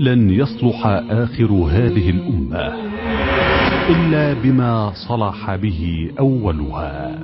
لن يصلح آخر هذه الأمة إلا بما صلح به أولها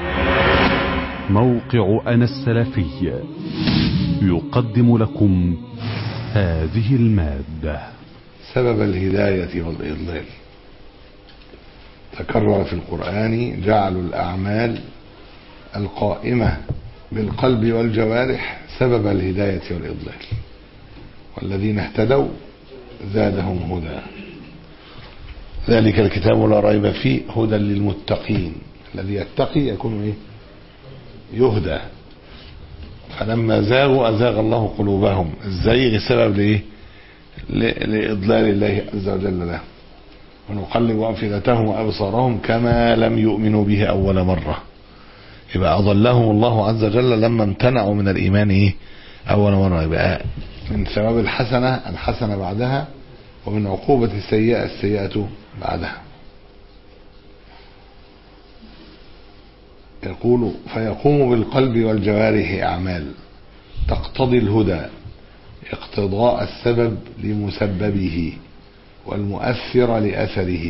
موقع أنا السلفي يقدم لكم هذه المادة سبب الهداية والإضلال تكرر في القرآن جعل الأعمال القائمة بالقلب والجوارح سبب الهداية والإضلال والذين اهتدوا زادهم هدى ذلك الكتاب لا ريب فيه هدى للمتقين الذي يتقي يكون ايه يهدى فلما زاغوا أزاغ الله قلوبهم الزيغ سبب لإيه لإضلال الله عز وجل له ونقلب أفئدتهم وأبصارهم كما لم يؤمنوا به أول مرة يبقى أضلهم الله عز وجل لما امتنعوا من الإيمان إيه أول مرة يبقى من ثواب الحسنة الحسنة بعدها ومن عقوبة السيئة السيئة بعدها يقول فيقوم بالقلب والجوارح أعمال تقتضي الهدى اقتضاء السبب لمسببه والمؤثر لأثره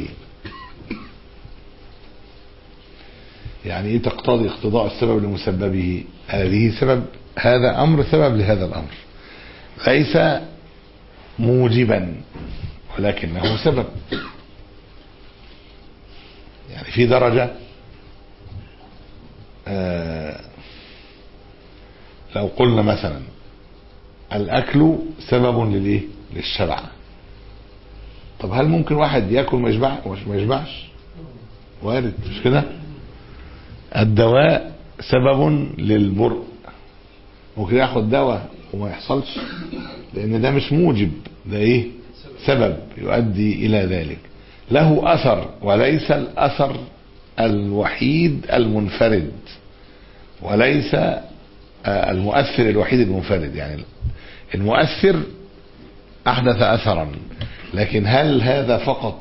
يعني ايه تقتضي اقتضاء السبب لمسببه هذه سبب هذا أمر سبب لهذا الأمر ليس موجبا ولكنه سبب يعني في درجة آه لو قلنا مثلا الأكل سبب للإيه للشبع طب هل ممكن واحد ياكل ما يشبع ما يشبعش وارد مش كده الدواء سبب للبرء ممكن ياخد دواء وما يحصلش لان ده مش موجب ده ايه سبب يؤدي الى ذلك له اثر وليس الاثر الوحيد المنفرد وليس المؤثر الوحيد المنفرد يعني المؤثر احدث اثرا لكن هل هذا فقط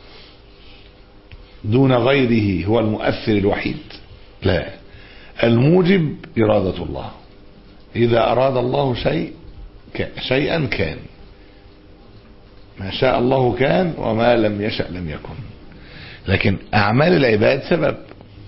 دون غيره هو المؤثر الوحيد لا الموجب إرادة الله إذا أراد الله شيء شيئا كان ما شاء الله كان وما لم يشأ لم يكن لكن أعمال العباد سبب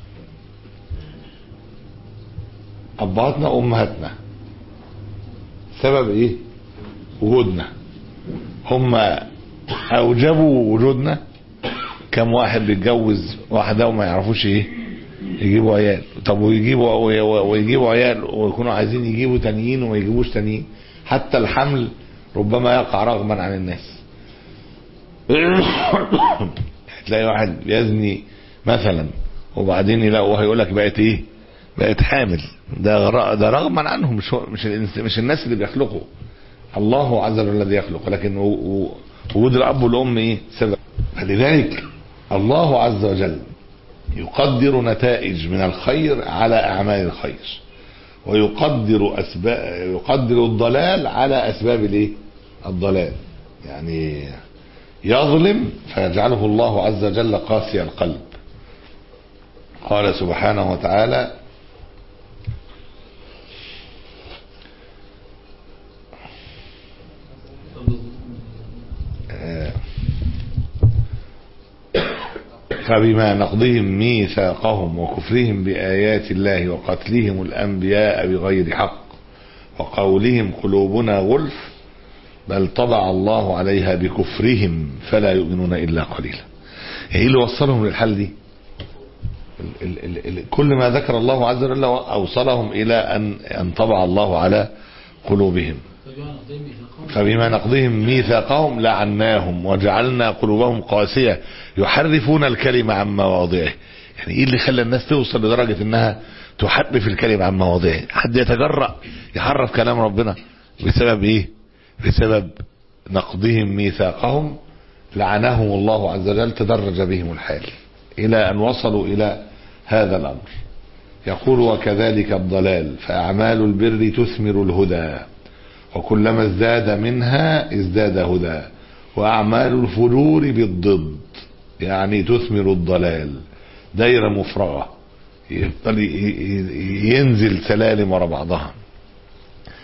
أبهاتنا أمهاتنا سبب إيه وجودنا هم أوجبوا وجودنا كم واحد بيتجوز واحدة وما يعرفوش إيه يجيبوا عيال طب ويجيبوا ويجيبوا عيال ويكونوا عايزين يجيبوا تانيين وما يجيبوش تانيين حتى الحمل ربما يقع رغما عن الناس تلاقي واحد بيزني مثلا وبعدين يلاقوا هيقول لك بقت ايه بقت حامل ده ده رغما عنهم مش مش مش الناس اللي بيخلقوا الله عز وجل الذي يخلق لكن وجود الاب والام ايه سبب فلذلك الله عز وجل يقدر نتائج من الخير على اعمال الخير ويقدر اسباب يقدر الضلال على اسباب الايه الضلال يعني يظلم فيجعله الله عز وجل قاسي القلب قال سبحانه وتعالى فبما نقضهم ميثاقهم وكفرهم بآيات الله وقتلهم الأنبياء بغير حق وقولهم قلوبنا غلف بل طبع الله عليها بكفرهم فلا يؤمنون إلا قليلا ايه اللي وصلهم للحال دي ال ال ال كل ما ذكر الله عز وجل أوصلهم إلى أن, أن طبع الله على قلوبهم فبما نقضهم ميثاقهم لعناهم وجعلنا قلوبهم قاسية يحرفون الكلمة عن مواضعه يعني ايه اللي خلى الناس توصل لدرجة انها تحرف الكلمة عن مواضعه حد يتجرأ يحرف كلام ربنا بسبب ايه بسبب نقضهم ميثاقهم لعنهم الله عز وجل تدرج بهم الحال الى ان وصلوا الى هذا الامر يقول وكذلك الضلال فاعمال البر تثمر الهدى وكلما ازداد منها ازداد هدى واعمال الفجور بالضد يعني تثمر الضلال دايرة مفرغة يفضل ينزل سلالم ورا بعضها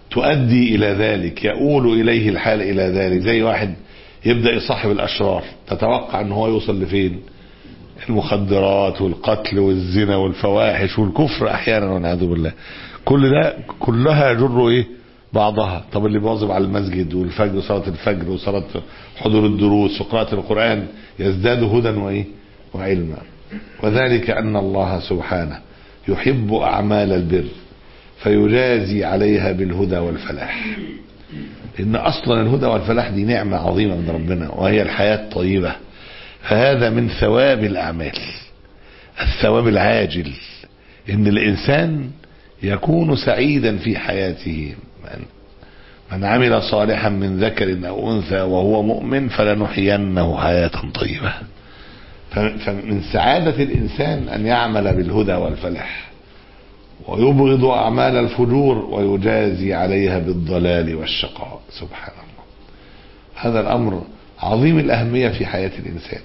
تؤدي إلى ذلك يؤول إليه الحال إلى ذلك زي واحد يبدأ يصاحب الأشرار تتوقع أن هو يوصل لفين المخدرات والقتل والزنا والفواحش والكفر أحيانا والعياذ بالله كل ده كلها يجر إيه بعضها طب اللي بيواظب على المسجد والفجر وصلاة الفجر وصلاة حضور الدروس وقراءة القرآن يزداد هدى وإيه وعلما وذلك أن الله سبحانه يحب أعمال البر فيجازي عليها بالهدى والفلاح إن أصلا الهدى والفلاح دي نعمة عظيمة من ربنا وهي الحياة الطيبة فهذا من ثواب الأعمال الثواب العاجل إن الإنسان يكون سعيدا في حياته من, من عمل صالحا من ذكر أو أنثى وهو مؤمن فلنحيينه حياة طيبة فمن سعادة الإنسان أن يعمل بالهدى والفلاح ويبغض أعمال الفجور ويجازي عليها بالضلال والشقاء سبحان الله هذا الأمر عظيم الأهمية في حياة الإنسان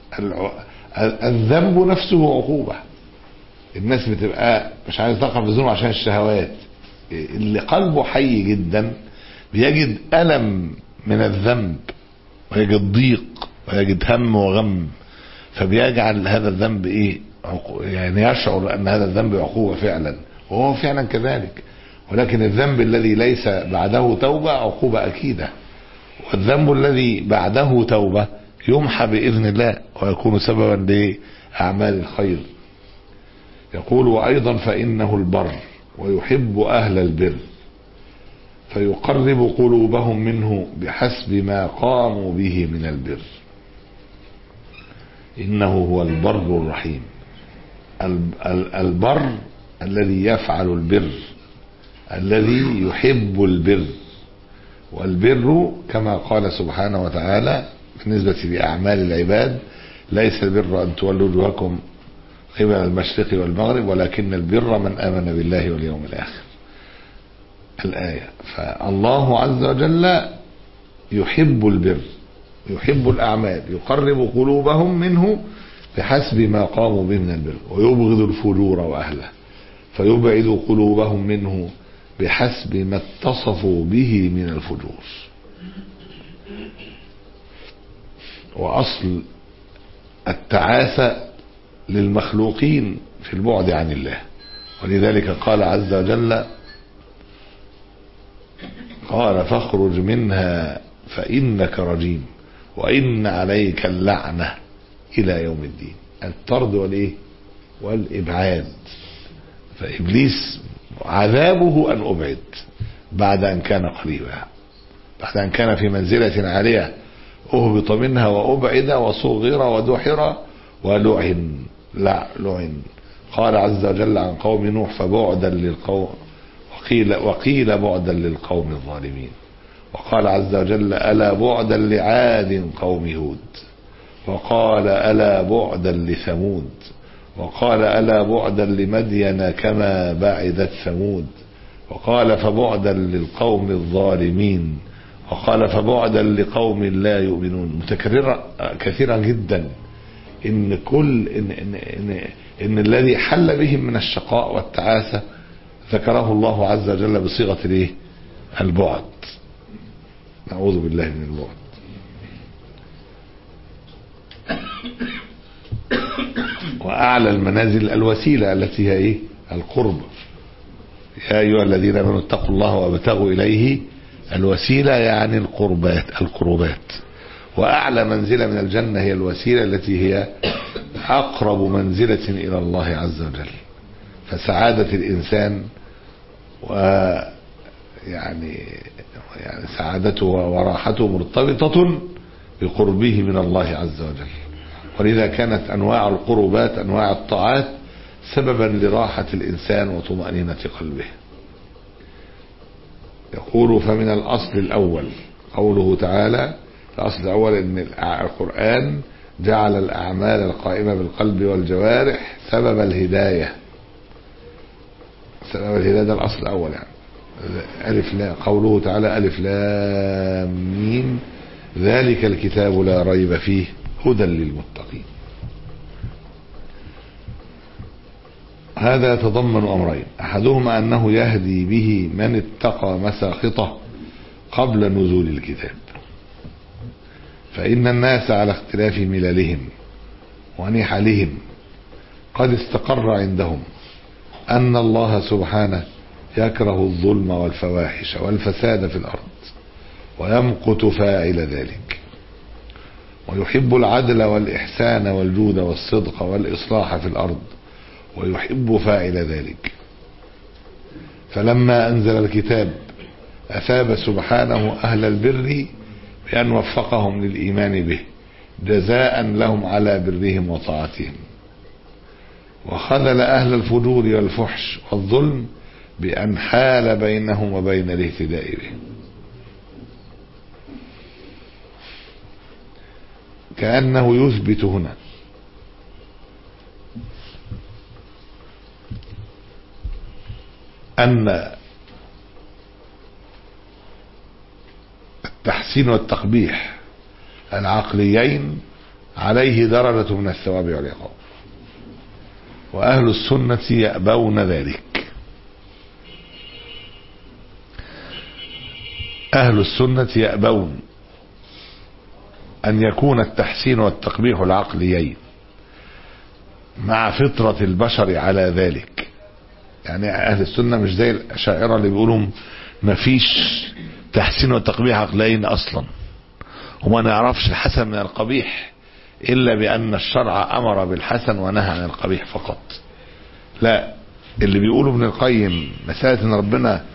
الذنب نفسه عقوبة الناس بتبقى مش عايز تقع في الذنوب عشان الشهوات اللي قلبه حي جدا بيجد ألم من الذنب ويجد ضيق ويجد هم وغم فبيجعل هذا الذنب ايه يعني يشعر ان هذا الذنب عقوبة فعلا وهو فعلا كذلك ولكن الذنب الذي ليس بعده توبة عقوبة أكيدة والذنب الذي بعده توبة يمحى بإذن الله ويكون سببا لأعمال الخير يقول وأيضا فإنه البر ويحب أهل البر فيقرب قلوبهم منه بحسب ما قاموا به من البر إنه هو البر الرحيم البر الذي يفعل البر الذي يحب البر والبر كما قال سبحانه وتعالى بالنسبة لأعمال العباد ليس البر أن تولوا وجوهكم قبل المشرق والمغرب ولكن البر من آمن بالله واليوم الآخر الآية فالله عز وجل يحب البر يحب الأعمال يقرب قلوبهم منه بحسب ما قاموا به من البر ويبغض الفجور وأهله فيبعد قلوبهم منه بحسب ما اتصفوا به من الفجور وأصل التعاسة للمخلوقين في البعد عن الله ولذلك قال عز وجل قال فاخرج منها فإنك رجيم وإن عليك اللعنة إلى يوم الدين الطرد والإيه والإبعاد فإبليس عذابه أن أبعد بعد أن كان قريبا بعد أن كان في منزلة عالية أهبط منها وأبعد وصغر ودحر ولعن لا لعن قال عز وجل عن قوم نوح فبعدا للقوم وقيل, وقيل بعدا للقوم الظالمين وقال عز وجل ألا بعدا لعاد قوم هود وقال ألا بعدا لثمود وقال ألا بعدا لمدين كما بعدت ثمود وقال فبعدا للقوم الظالمين وقال فبعدا لقوم لا يؤمنون متكررة كثيرا جدا إن كل إن, إن, إن, إن الذي حل بهم من الشقاء والتعاسة ذكره الله عز وجل بصيغة الايه البعد نعوذ بالله من البعد وأعلى المنازل الوسيلة التي هي إيه القرب يا أيها الذين آمنوا اتقوا الله وابتغوا إليه الوسيلة يعني القربات القربات وأعلى منزلة من الجنة هي الوسيلة التي هي أقرب منزلة إلى الله عز وجل فسعادة الإنسان و يعني يعني سعادته وراحته مرتبطة بقربه من الله عز وجل ولذا كانت أنواع القربات أنواع الطاعات سببا لراحة الإنسان وطمأنينة قلبه يقول فمن الأصل الأول قوله تعالى الأصل الأول أن القرآن جعل الأعمال القائمة بالقلب والجوارح سبب الهداية سبب الهداية ده الأصل الأول يعني ألف لا قوله تعالى ألف لام ميم ذلك الكتاب لا ريب فيه هدى للمتقين هذا يتضمن أمرين أحدهما أنه يهدي به من اتقى مساخطه قبل نزول الكتاب فإن الناس على اختلاف مللهم ونحلهم قد استقر عندهم أن الله سبحانه يكره الظلم والفواحش والفساد في الأرض ويمقت فاعل ذلك ويحب العدل والإحسان والجود والصدق والإصلاح في الأرض ويحب فاعل ذلك فلما أنزل الكتاب أثاب سبحانه أهل البر بأن وفقهم للإيمان به جزاء لهم على برهم وطاعتهم وخذل أهل الفجور والفحش والظلم بأن حال بينهم وبين الاهتداء به كأنه يثبت هنا أن التحسين والتقبيح العقليين عليه درجة من الثواب والعقاب وأهل السنة يأبون ذلك أهل السنة يأبون أن يكون التحسين والتقبيح العقليين مع فطرة البشر على ذلك يعني أهل السنة مش زي الأشاعرة اللي بيقولوا مفيش تحسين وتقبيح عقليين أصلا وما نعرفش الحسن من القبيح إلا بأن الشرع أمر بالحسن ونهى عن القبيح فقط لا اللي بيقولوا ابن القيم مسألة ان ربنا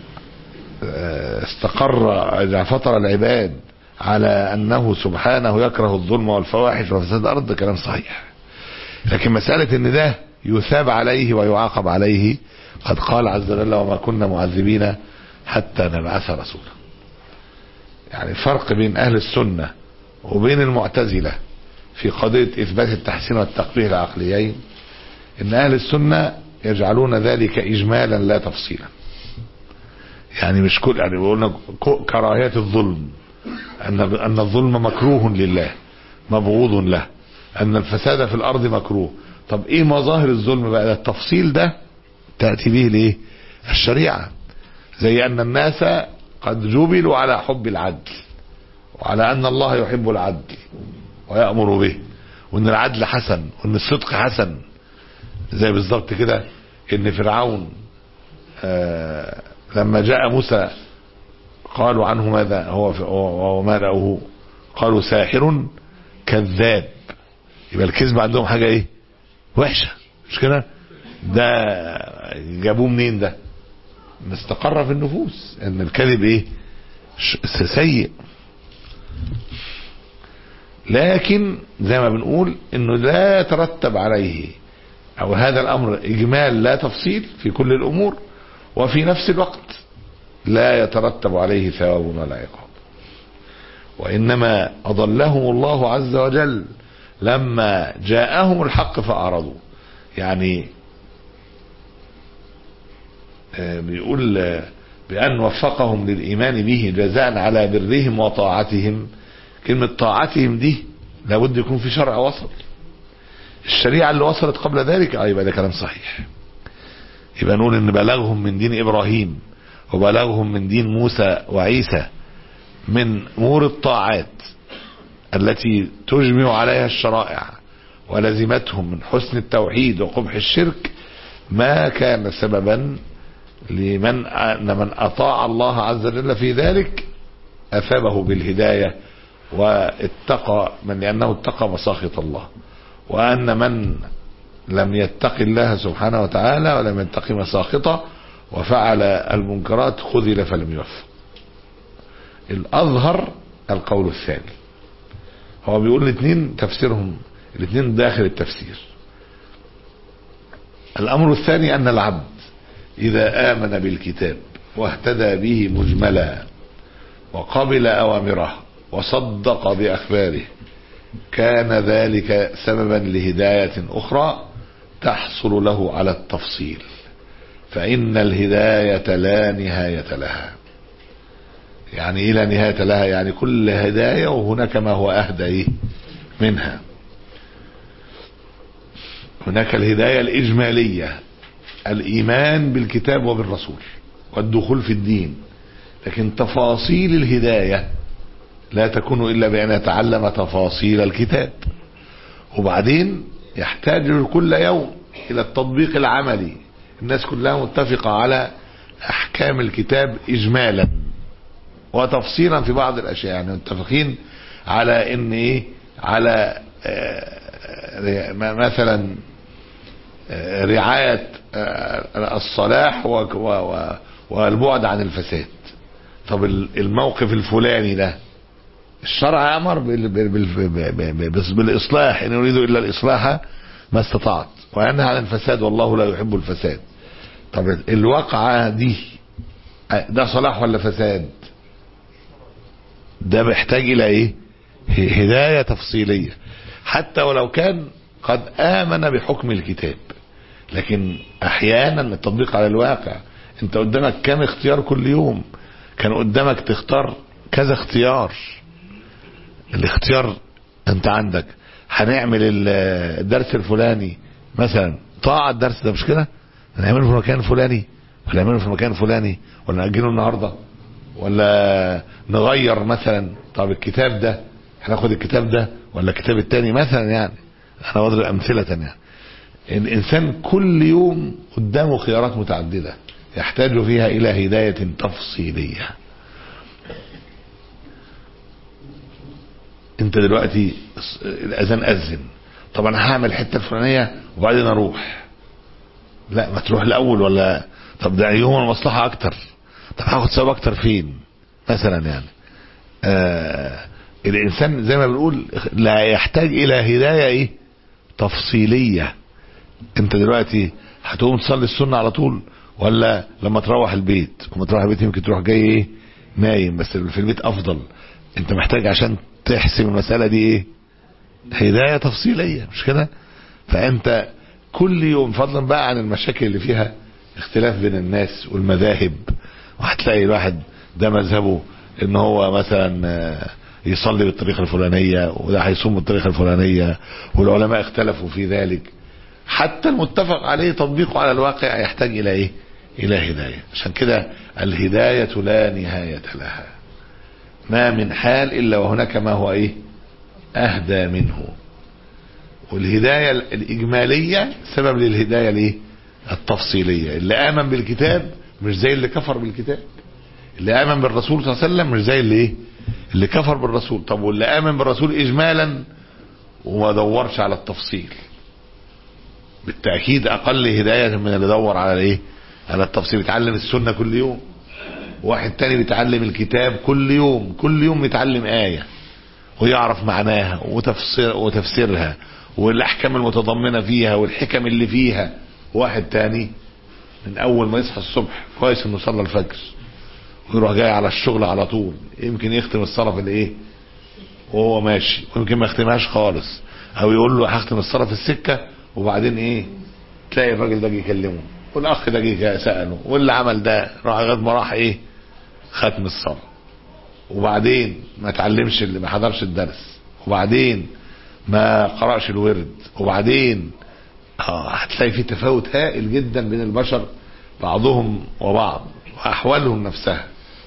استقر فطر العباد على أنه سبحانه يكره الظلم والفواحش وفساد الأرض كلام صحيح لكن مسألة ان ده يثاب عليه ويعاقب عليه قد قال عز وجل وما كنا معذبين حتى نبعث رسولا يعني الفرق بين أهل السنة وبين المعتزلة في قضية إثبات التحسين والتقبيح العقليين إن أهل السنة يجعلون ذلك إجمالا لا تفصيلا يعني مش كل يعني بيقولنا كراهية الظلم أن أن الظلم مكروه لله مبغوض له أن الفساد في الأرض مكروه طب إيه مظاهر الظلم بقى التفصيل ده تأتي به لإيه الشريعة زي أن الناس قد جبلوا على حب العدل وعلى أن الله يحب العدل ويأمر به وأن العدل حسن وأن الصدق حسن زي بالظبط كده أن فرعون آه لما جاء موسى قالوا عنه ماذا هو وما رأوه قالوا ساحر كذاب يبقى الكذب عندهم حاجة ايه وحشة مش كده ده جابوه منين ده مستقر في النفوس ان الكذب ايه سيء لكن زي ما بنقول انه لا يترتب عليه او هذا الامر اجمال لا تفصيل في كل الامور وفي نفس الوقت لا يترتب عليه ثواب ولا عقاب وانما اضلهم الله عز وجل لما جاءهم الحق فاعرضوا يعني بيقول بأن وفقهم للإيمان به جزاء على برهم وطاعتهم كلمة طاعتهم دي لابد يكون في شرع وصل الشريعة اللي وصلت قبل ذلك اه يبقى ده كلام صحيح يبقى نقول ان بلغهم من دين ابراهيم وبلغهم من دين موسى وعيسى من امور الطاعات التي تجمع عليها الشرائع ولزمتهم من حسن التوحيد وقبح الشرك ما كان سببا لمن أن من أطاع الله عز وجل في ذلك أثابه بالهداية واتقى من لأنه اتقى مساخط الله وأن من لم يتق الله سبحانه وتعالى ولم يتق مساخطه وفعل المنكرات خذل فلم يوفق الأظهر القول الثاني هو بيقول الاثنين تفسيرهم الاثنين داخل التفسير الأمر الثاني أن العبد إذا آمن بالكتاب واهتدى به مجملا وقبل أوامره وصدق بأخباره كان ذلك سببا لهداية أخرى تحصل له على التفصيل فإن الهداية لا نهاية لها يعني إيه لا نهاية لها يعني كل هداية وهناك ما هو أهدى منها هناك الهداية الإجمالية الايمان بالكتاب وبالرسول والدخول في الدين لكن تفاصيل الهدايه لا تكون الا بان يتعلم تفاصيل الكتاب وبعدين يحتاج كل يوم الى التطبيق العملي الناس كلها متفقه على احكام الكتاب اجمالا وتفصيلا في بعض الاشياء يعني متفقين على ان ايه على آه مثلا آه رعايه آه الصلاح والبعد عن الفساد طب الموقف الفلاني ده الشرع امر بالاصلاح ان يريد الا الاصلاح ما استطعت وينهى عن الفساد والله لا يحب الفساد طب الواقعه دي ده صلاح ولا فساد ده محتاج الى ايه هدايه تفصيليه حتى ولو كان قد امن بحكم الكتاب لكن احيانا التطبيق على الواقع انت قدامك كام اختيار كل يوم كان قدامك تختار كذا اختيار الاختيار انت عندك هنعمل الدرس الفلاني مثلا طاعة الدرس ده مش كده هنعمله في المكان الفلاني ولا نعمله في المكان الفلاني ولا نأجله النهارده ولا نغير مثلا طب الكتاب ده هناخد الكتاب ده ولا الكتاب التاني مثلا يعني انا بضرب امثله يعني الانسان كل يوم قدامه خيارات متعدده يحتاج فيها الى هدايه تفصيليه انت دلوقتي الاذان اذن طب انا هعمل الحته الفلانيه وبعدين اروح لا ما تروح الاول ولا طب ده يوم المصلحه اكتر طب هاخد ثواب اكتر فين مثلا يعني آه الانسان زي ما بنقول لا يحتاج الى هدايه ايه تفصيليه انت دلوقتي هتقوم تصلي السنه على طول ولا لما تروح البيت وما تروح البيت يمكن تروح جاي ايه نايم بس في البيت افضل انت محتاج عشان تحسم المساله دي ايه هدايه تفصيليه مش كده فانت كل يوم فضلا بقى عن المشاكل اللي فيها اختلاف بين الناس والمذاهب وهتلاقي الواحد ده مذهبه ان هو مثلا يصلي بالطريقه الفلانيه وده هيصوم بالطريقه الفلانيه والعلماء اختلفوا في ذلك حتى المتفق عليه تطبيقه على الواقع يحتاج الى ايه الى هدايه عشان كده الهدايه لا نهايه لها ما من حال الا وهناك ما هو ايه اهدى منه والهدايه الاجماليه سبب للهدايه الايه التفصيليه اللي امن بالكتاب مش زي اللي كفر بالكتاب اللي امن بالرسول صلى الله عليه وسلم مش زي اللي ايه اللي كفر بالرسول طب واللي امن بالرسول اجمالا وما دورش على التفصيل بالتاكيد اقل هدايه من اللي دور على الايه على التفصيل بيتعلم السنه كل يوم واحد تاني بيتعلم الكتاب كل يوم كل يوم يتعلم ايه ويعرف معناها وتفسير وتفسيرها والاحكام المتضمنه فيها والحكم اللي فيها واحد تاني من اول ما يصحى الصبح كويس انه صلى الفجر ويروح جاي على الشغل على طول يمكن يختم الصلاه في الايه وهو ماشي ويمكن ما يختمهاش خالص او يقول له هختم الصلاه في السكه وبعدين ايه تلاقي الراجل ده جه يكلمه والاخ ده جه ساله واللي عمل ده راح لغايه ما راح ايه ختم الصلاه وبعدين ما اتعلمش اللي ما حضرش الدرس وبعدين ما قرأش الورد وبعدين اه هتلاقي في تفاوت هائل جدا بين البشر بعضهم وبعض واحوالهم نفسها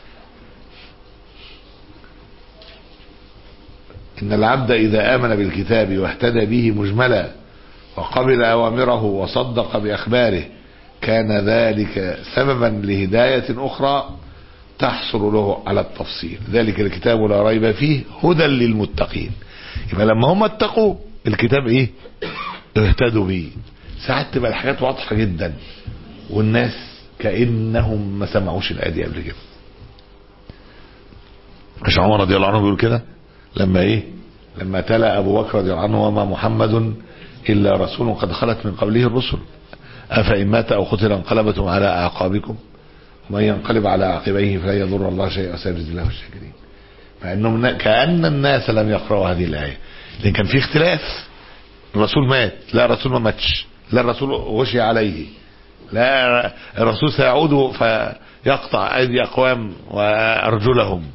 ان العبد اذا امن بالكتاب واهتدى به مجملا وقبل اوامره وصدق باخباره كان ذلك سببا لهدايه اخرى تحصل له على التفصيل ذلك الكتاب لا ريب فيه هدى للمتقين يبقى لما هم اتقوا الكتاب ايه اهتدوا بيه ساعات تبقى الحاجات واضحه جدا والناس كانهم ما سمعوش الايه دي قبل كده مش عمر رضي الله عنه بيقول كده لما ايه لما تلا ابو بكر رضي الله عنه وما محمد الا رسول قد خلت من قبله الرسل افان مات او قتل انقلبتم على اعقابكم ومن ينقلب على عقبيه فلا يضر الله شيئا وسيجزي الله الشاكرين مع انهم كان الناس لم يقرأوا هذه الايه لان كان في اختلاف الرسول مات لا الرسول ما ماتش لا الرسول غشي عليه لا الرسول سيعود فيقطع ايدي اقوام وارجلهم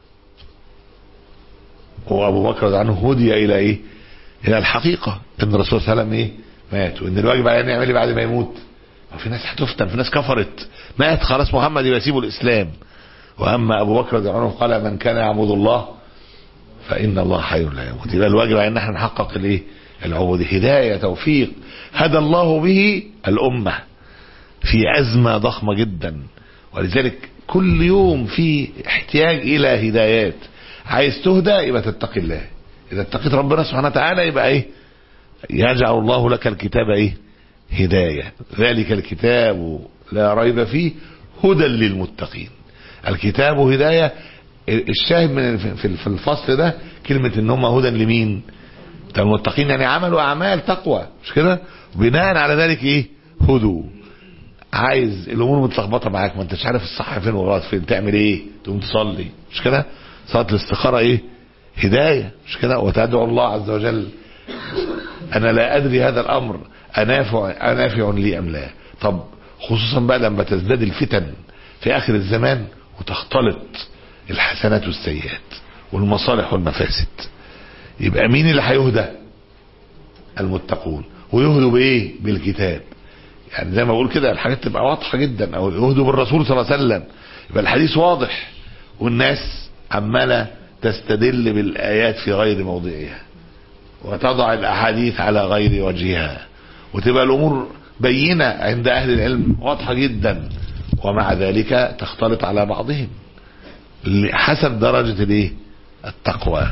وابو بكر رضي عنه هدي الى ايه الى الحقيقه ان الرسول صلى الله عليه وسلم ايه مات وان الواجب علينا نعمل ايه بعد ما يموت وفي ناس هتفتن في ناس كفرت مات خلاص محمد يبقى يسيبوا الاسلام واما ابو بكر رضي الله عنه قال من كان يعبد الله فان الله حي لا يموت يبقى الواجب ان احنا نحقق الايه العبوديه هدايه توفيق هدى الله به الامه في ازمه ضخمه جدا ولذلك كل يوم في احتياج الى هدايات عايز تهدى يبقى تتقي الله اذا اتقيت ربنا سبحانه وتعالى يبقى ايه يجعل الله لك الكتاب ايه هدايه ذلك الكتاب لا ريب فيه هدى للمتقين الكتاب هدايه الشاهد من في في الفصل ده كلمه ان هم هدى لمين ده المتقين يعني عملوا اعمال تقوى مش كده بناء على ذلك ايه هدوا عايز الامور متلخبطه معاك ما انتش عارف الصح فين والغلط فين تعمل ايه تقوم تصلي مش كده صلاه الاستخاره ايه هدايه مش كده وتدعو الله عز وجل انا لا ادري هذا الامر انافع انافع لي ام لا طب خصوصا بقى لما تزداد الفتن في اخر الزمان وتختلط الحسنات والسيئات والمصالح والمفاسد يبقى مين اللي هيهدى المتقون ويهدوا بايه بالكتاب يعني زي ما بقول كده الحاجات تبقى واضحه جدا او يهدوا بالرسول صلى الله عليه وسلم يبقى الحديث واضح والناس عماله تستدل بالايات في غير موضعها وتضع الاحاديث على غير وجهها وتبقى الامور بينه عند اهل العلم واضحه جدا ومع ذلك تختلط على بعضهم حسب درجه الايه التقوى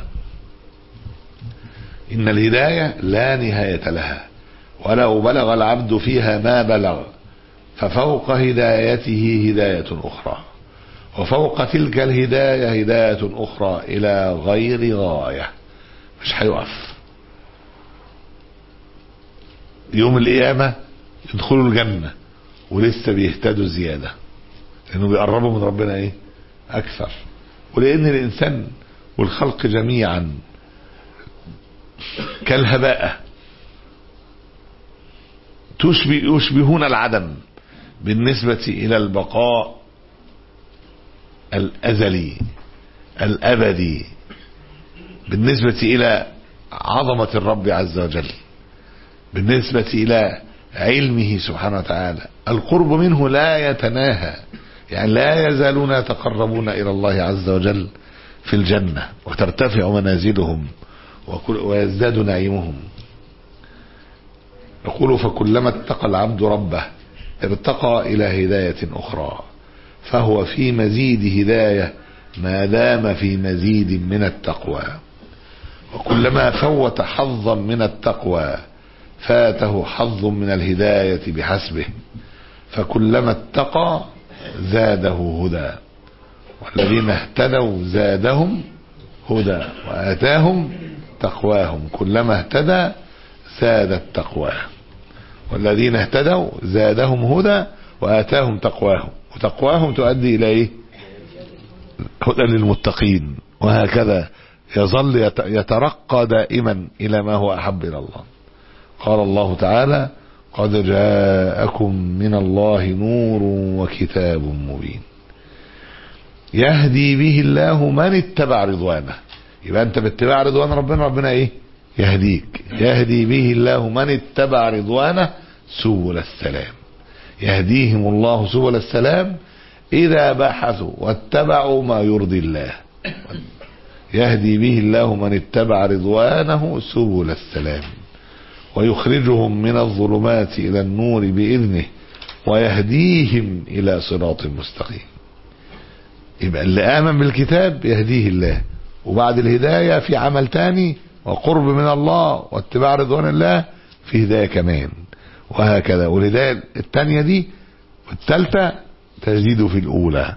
ان الهدايه لا نهايه لها ولو بلغ العبد فيها ما بلغ ففوق هدايته هدايه اخرى وفوق تلك الهدايه هدايه اخرى الى غير غايه مش هيقف يوم القيامه يدخلوا الجنه ولسه بيهتدوا زياده لانه بيقربوا من ربنا ايه اكثر ولان الانسان والخلق جميعا كالهباء تشبه يشبهون العدم بالنسبة إلى البقاء الأزلي الأبدي بالنسبة إلى عظمة الرب عز وجل بالنسبة إلى علمه سبحانه وتعالى القرب منه لا يتناهى يعني لا يزالون يتقربون إلى الله عز وجل في الجنة وترتفع منازلهم ويزداد نعيمهم يقول فكلما اتقى العبد ربه ارتقى إلى هداية أخرى فهو في مزيد هداية ما دام في مزيد من التقوى وكلما فوت حظا من التقوى فاته حظ من الهداية بحسبه فكلما اتقى زاده هدى والذين اهتدوا زادهم هدى وآتاهم تقواهم كلما اهتدى زادت تقواه والذين اهتدوا زادهم هدى وآتاهم تقواهم وتقواهم تؤدي إلى إيه هدى للمتقين وهكذا يظل يترقى دائما إلى ما هو أحب إلى الله قال الله تعالى قد جاءكم من الله نور وكتاب مبين يهدي به الله من اتبع رضوانه يبقى انت باتباع رضوان ربنا ربنا ايه يهديك يهدي به الله من اتبع رضوانه سبل السلام يهديهم الله سبل السلام اذا بحثوا واتبعوا ما يرضي الله يهدي به الله من اتبع رضوانه سبل السلام ويخرجهم من الظلمات الى النور باذنه ويهديهم الى صراط مستقيم يبقى اللي امن بالكتاب يهديه الله وبعد الهدايه في عمل تاني وقرب من الله واتباع رضوان الله في هدايه كمان وهكذا والهدايه الثانيه دي والثالثه تزيد في الاولى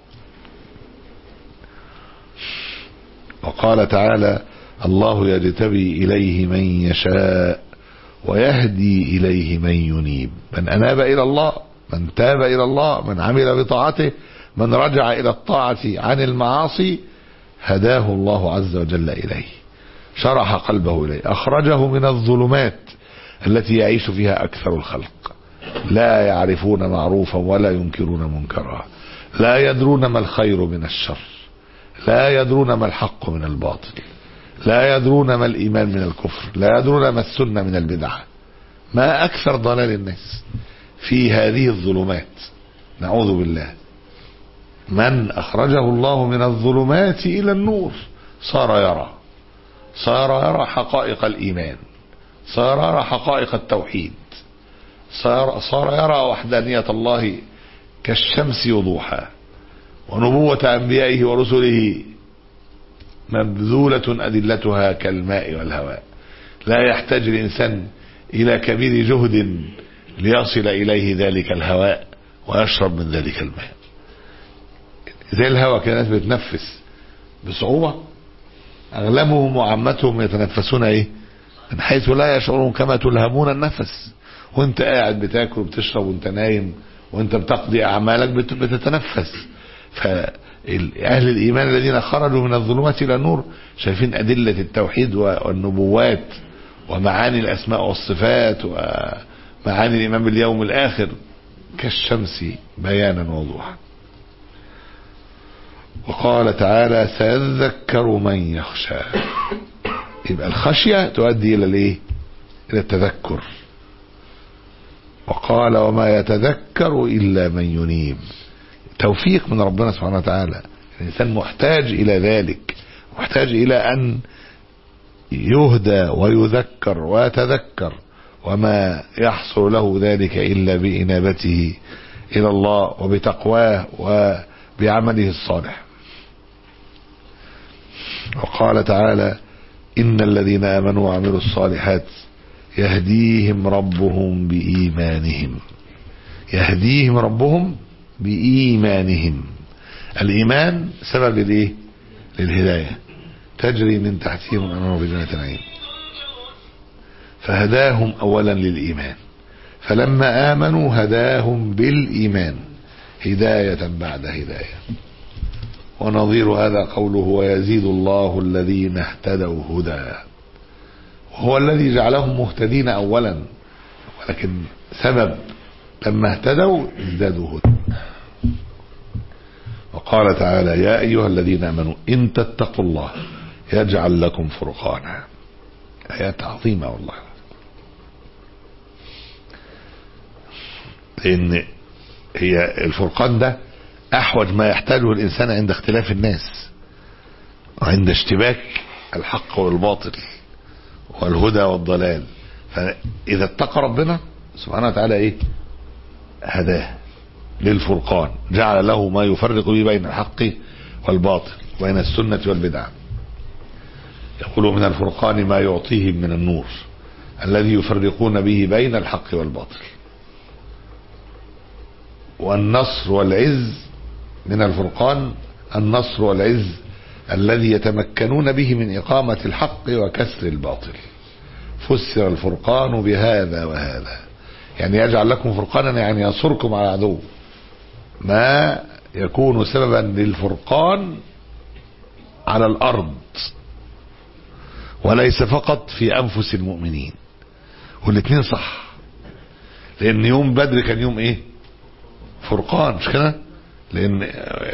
وقال تعالى الله يجتبي اليه من يشاء ويهدي اليه من ينيب من اناب الى الله من تاب الى الله من عمل بطاعته من رجع الى الطاعه عن المعاصي هداه الله عز وجل اليه شرح قلبه اليه اخرجه من الظلمات التي يعيش فيها اكثر الخلق لا يعرفون معروفا ولا ينكرون منكرا لا يدرون ما الخير من الشر لا يدرون ما الحق من الباطل لا يدرون ما الايمان من الكفر لا يدرون ما السنه من البدعه ما اكثر ضلال الناس في هذه الظلمات نعوذ بالله من أخرجه الله من الظلمات إلى النور صار يرى صار يرى حقائق الإيمان صار يرى حقائق التوحيد صار, صار يرى وحدانية الله كالشمس وضوحا ونبوة أنبيائه ورسله مبذولة أدلتها كالماء والهواء لا يحتاج الإنسان إلى كبير جهد ليصل إليه ذلك الهواء ويشرب من ذلك الماء زي الهواء كده الناس بتنفس بصعوبة أغلبهم وعامتهم يتنفسون إيه من حيث لا يشعرون كما تلهمون النفس وانت قاعد بتاكل وبتشرب وانت نايم وانت بتقضي أعمالك بت- بتتنفس فأهل الإيمان الذين خرجوا من الظلمات إلى النور شايفين أدلة التوحيد والنبوات ومعاني الأسماء والصفات ومعاني الإيمان باليوم الآخر كالشمس بيانا وضوحا وقال تعالى سيذكر من يخشى يبقى الخشية تؤدي إلى الإيه؟ إلى التذكر وقال وما يتذكر إلا من ينيب توفيق من ربنا سبحانه وتعالى الإنسان محتاج إلى ذلك محتاج إلى أن يهدى ويذكر ويتذكر وما يحصل له ذلك إلا بإنابته إلى الله وبتقواه وبعمله الصالح وقال تعالى إن الذين آمنوا وعملوا الصالحات يهديهم ربهم بإيمانهم يهديهم ربهم بإيمانهم الإيمان سبب للإيه للهداية تجري من تحتهم الأنهار في جنة نعيم فهداهم أولا للإيمان فلما آمنوا هداهم بالإيمان هداية بعد هداية ونظير هذا قوله ويزيد الله الذين اهتدوا هدى وهو الذي جعلهم مهتدين أولا ولكن سبب لما اهتدوا ازدادوا هدى وقال تعالى يا أيها الذين آمنوا إن تتقوا الله يجعل لكم فرقانا آيات عظيمة والله لأن هي الفرقان ده أحوج ما يحتاجه الإنسان عند اختلاف الناس وعند اشتباك الحق والباطل والهدى والضلال فإذا اتقى ربنا سبحانه وتعالى إيه هداه للفرقان جعل له ما يفرق به بين الحق والباطل وبين السنة والبدعة يقول من الفرقان ما يعطيهم من النور الذي يفرقون به بين الحق والباطل والنصر والعز من الفرقان النصر والعز الذي يتمكنون به من إقامة الحق وكسر الباطل فسر الفرقان بهذا وهذا يعني يجعل لكم فرقانا يعني ينصركم على عدو ما يكون سببا للفرقان على الأرض وليس فقط في أنفس المؤمنين والاثنين صح لأن يوم بدر كان يوم إيه فرقان مش كده لأن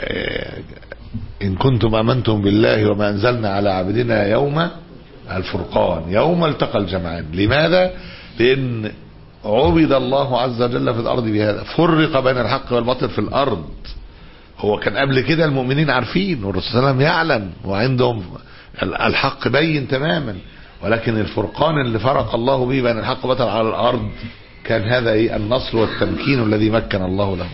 إن كنتم أمنتم بالله وما أنزلنا على عبدنا يوم الفرقان يوم التقى الجمعان لماذا لأن عبد الله عز وجل في الأرض بهذا فرق بين الحق والباطل في الأرض هو كان قبل كده المؤمنين عارفين والرسول صلى الله عليه وسلم يعلم وعندهم الحق بين تماما ولكن الفرقان اللي فرق الله به بين الحق والباطل على الأرض كان هذا ايه النصر والتمكين الذي مكن الله له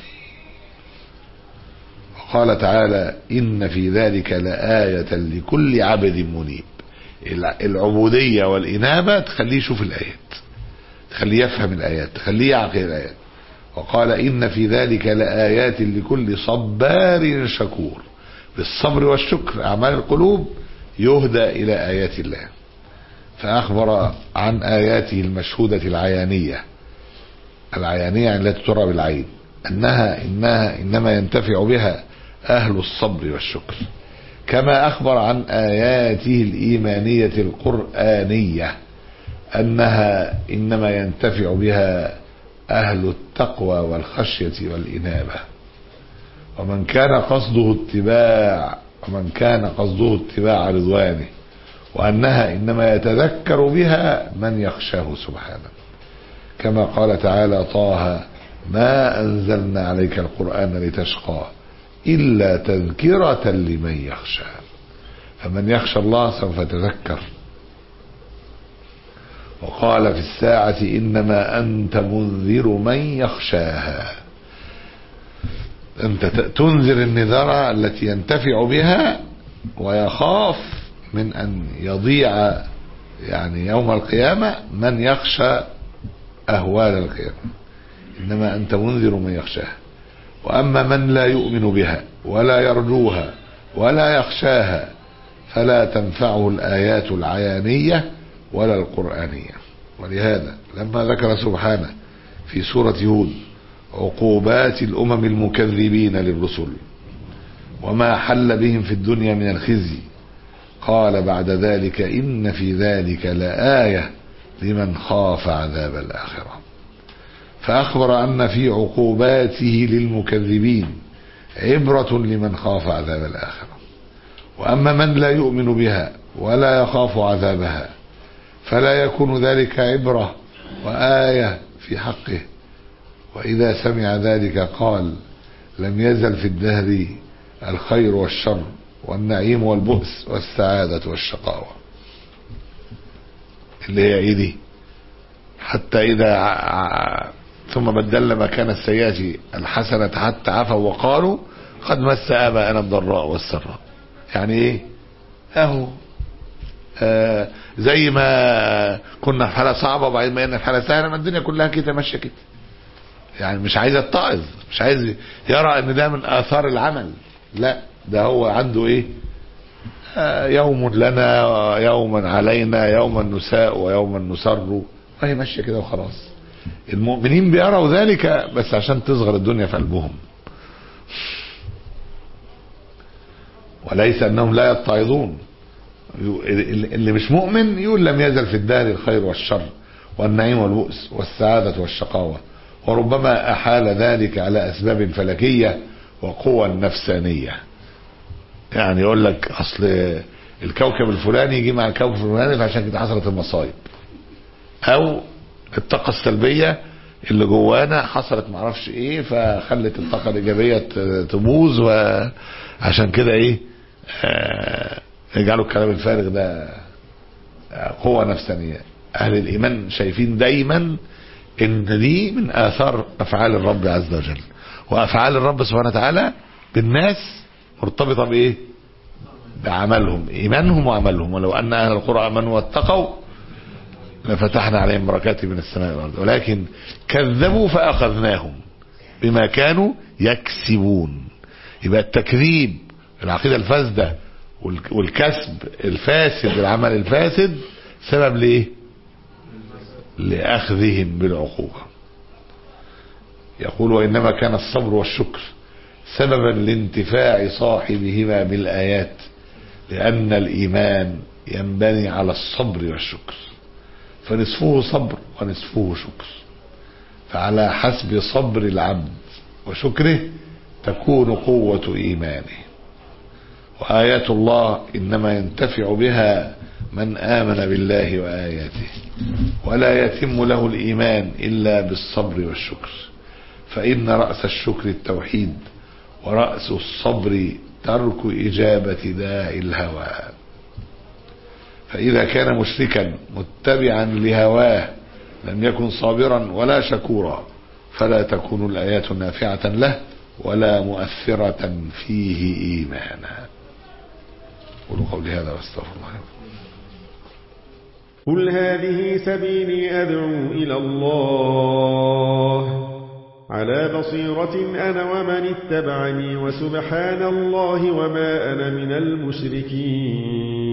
قال تعالى إن في ذلك لآية لكل عبد منيب العبودية والإنابة تخليه يشوف الآيات تخليه يفهم الآيات تخليه يعقل الآيات وقال إن في ذلك لآيات لكل صبار شكور بالصبر والشكر أعمال القلوب يهدى إلى آيات الله فأخبر عن آياته المشهودة العيانية العيانية التي ترى بالعين أنها إنها إنما ينتفع بها أهل الصبر والشكر كما أخبر عن آياته الإيمانية القرآنية أنها إنما ينتفع بها أهل التقوى والخشية والإنابة ومن كان قصده اتباع ومن كان قصده اتباع رضوانه وأنها إنما يتذكر بها من يخشاه سبحانه كما قال تعالى طه ما أنزلنا عليك القرآن لتشقى إلا تذكرة لمن يخشى فمن يخشى الله سوف يتذكر وقال في الساعة إنما أنت منذر من يخشاها أنت تنذر النذرة التي ينتفع بها ويخاف من أن يضيع يعني يوم القيامة من يخشى أهوال القيامة إنما أنت منذر من يخشاها وأما من لا يؤمن بها ولا يرجوها ولا يخشاها فلا تنفعه الآيات العيانية ولا القرآنية ولهذا لما ذكر سبحانه في سورة هود عقوبات الأمم المكذبين للرسل وما حل بهم في الدنيا من الخزي قال بعد ذلك إن في ذلك لآية لمن خاف عذاب الآخرة فأخبر أن في عقوباته للمكذبين عبرة لمن خاف عذاب الآخرة وأما من لا يؤمن بها ولا يخاف عذابها فلا يكون ذلك عبرة وآية في حقه وإذا سمع ذلك قال لم يزل في الدهر الخير والشر والنعيم والبؤس والسعادة والشقاوة اللي هي ايه دي حتى إذا ع... ثم بدلنا مكان السيئة الحسنة حتى عفوا وقالوا قد مس آباءنا الضراء والسراء يعني ايه اهو آه زي ما كنا في حالة صعبة وبعدين ما ان في حالة سهلة ما الدنيا كلها كده ماشية كده يعني مش عايز يتعظ مش عايز يرى ان ده من اثار العمل لا ده هو عنده ايه آه يوم لنا يوما علينا يوما نساء ويوما نسر وهي ماشيه كده وخلاص المؤمنين بيروا ذلك بس عشان تصغر الدنيا في قلبهم وليس انهم لا يتعظون اللي مش مؤمن يقول لم يزل في الدار الخير والشر والنعيم والبؤس والسعادة والشقاوة وربما أحال ذلك على أسباب فلكية وقوى نفسانية يعني يقول لك أصل الكوكب الفلاني يجي مع الكوكب الفلاني فعشان كده حصلت المصايب أو الطاقة السلبية اللي جوانا حصلت معرفش ايه فخلت الطاقة الإيجابية تبوظ وعشان كده ايه آه يجعلوا الكلام الفارغ ده قوة نفسانية أهل الإيمان شايفين دايما إن دي من آثار أفعال الرب عز وجل وأفعال الرب سبحانه وتعالى بالناس مرتبطة بإيه بعملهم إيمانهم وعملهم ولو أن أهل القرى آمنوا واتقوا لفتحنا عليهم بركات من السماء والأرض ولكن كذبوا فأخذناهم بما كانوا يكسبون يبقى التكذيب العقيدة الفاسدة والكسب الفاسد العمل الفاسد سبب ليه لأخذهم بالعقوبة يقول وإنما كان الصبر والشكر سببا لانتفاع صاحبهما بالآيات لأن الإيمان ينبني على الصبر والشكر فنصفه صبر ونصفه شكر فعلى حسب صبر العبد وشكره تكون قوة إيمانه وآيات الله إنما ينتفع بها من آمن بالله وآياته ولا يتم له الإيمان إلا بالصبر والشكر فإن رأس الشكر التوحيد ورأس الصبر ترك إجابة داء الهوى فإذا كان مشركا متبعا لهواه لم يكن صابرا ولا شكورا فلا تكون الآيات نافعة له ولا مؤثرة فيه إيمانا قولوا قولي هذا واستغفر الله قل هذه سبيلي أدعو إلى الله على بصيرة أنا ومن اتبعني وسبحان الله وما أنا من المشركين